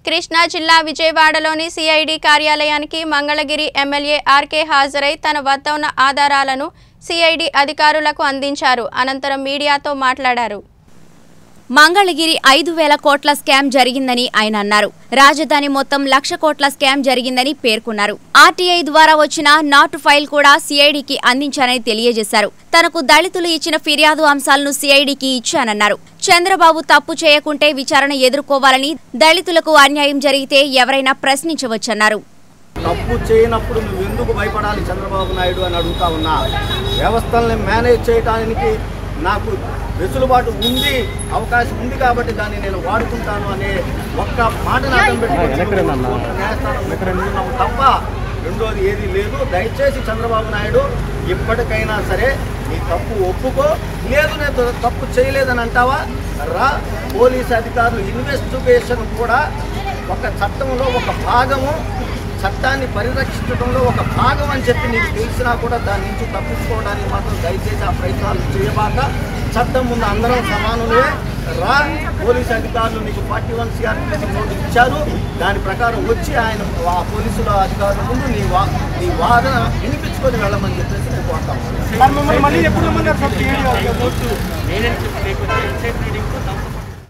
కృష్ణా జిల్లా విజయవాడలోని సిఐడి కార్యాలయానికి మంగళగిరి ఎమ్మెల్యే ఆర్కే హాజరై తన వద్ద ఉన్న ఆధారాలను సిఐడి అధికారులకు అందించారు అనంతరం మీడియాతో మాట్లాడారు మంగళగిరి ఐదు వేల కోట్ల స్కామ్ జరిగిందని ఆయన అన్నారు రాజధాని మొత్తం లక్ష కోట్ల స్కామ్ జరిగిందని పేర్కొన్నారు ఆర్టీఐ ద్వారా వచ్చిన నాటు ఫైల్ కూడా సిఐడికి అందించానని తెలియజేశారు తనకు దళితులు ఇచ్చిన ఫిర్యాదు అంశాలను సిఐడికి ఇచ్చానన్నారు చంద్రబాబు తప్పు చేయకుంటే విచారణ ఎదుర్కోవాలని దళితులకు అన్యాయం జరిగితే ఎవరైనా ప్రశ్నించవచ్చన్నారు తప్పు చేయనప్పుడు నువ్వు ఎందుకు భయపడాలి చంద్రబాబు నాయుడు అని అడుగుతా ఉన్నా వ్యవస్థల్ని మేనేజ్ చేయడానికి నాకు వెసులుబాటు ఉంది అవకాశం ఉంది కాబట్టి దాన్ని నేను వాడుకుంటాను అనే ఒక్క మాట అడ్డం పెట్టుకొని న్యాయస్థానం పెట్టుకున్నాం తప్ప రెండోది ఏది లేదు దయచేసి చంద్రబాబు నాయుడు ఇప్పటికైనా సరే నీ తప్పు ఒప్పుకో లేదు నేను తప్పు చేయలేదని అంటావా రా పోలీస్ అధికారులు ఇన్వెస్టిగేషన్ కూడా ఒక చట్టంలో ఒక భాగము చట్టాన్ని పరిరక్షించడంలో ఒక భాగం అని చెప్పి నీకు తెలిసినా కూడా దాని నుంచి తప్పించుకోవడానికి మాత్రం దయచేసి ఆ ప్రయత్నాలు చేయబాక చట్టం ముందు అందరం సమానులే రా పోలీస్ అధికారులు నీకు ఫార్టీ వన్ సిఆర్పిసి నోటు ఇచ్చారు దాని ప్రకారం వచ్చి ఆయన ఆ పోలీసుల అధికారుల ముందు నీ వా నీ వాదన వినిపించుకొని వెళ్ళమని చెప్పేసి నేను కోరుతాను మరి మమ్మల్ని మళ్ళీ ఎప్పుడు రమ్మన్నారు సార్ టీడీ వాళ్ళు? నేనే రేపు ఎంతసేపు రీడింగ్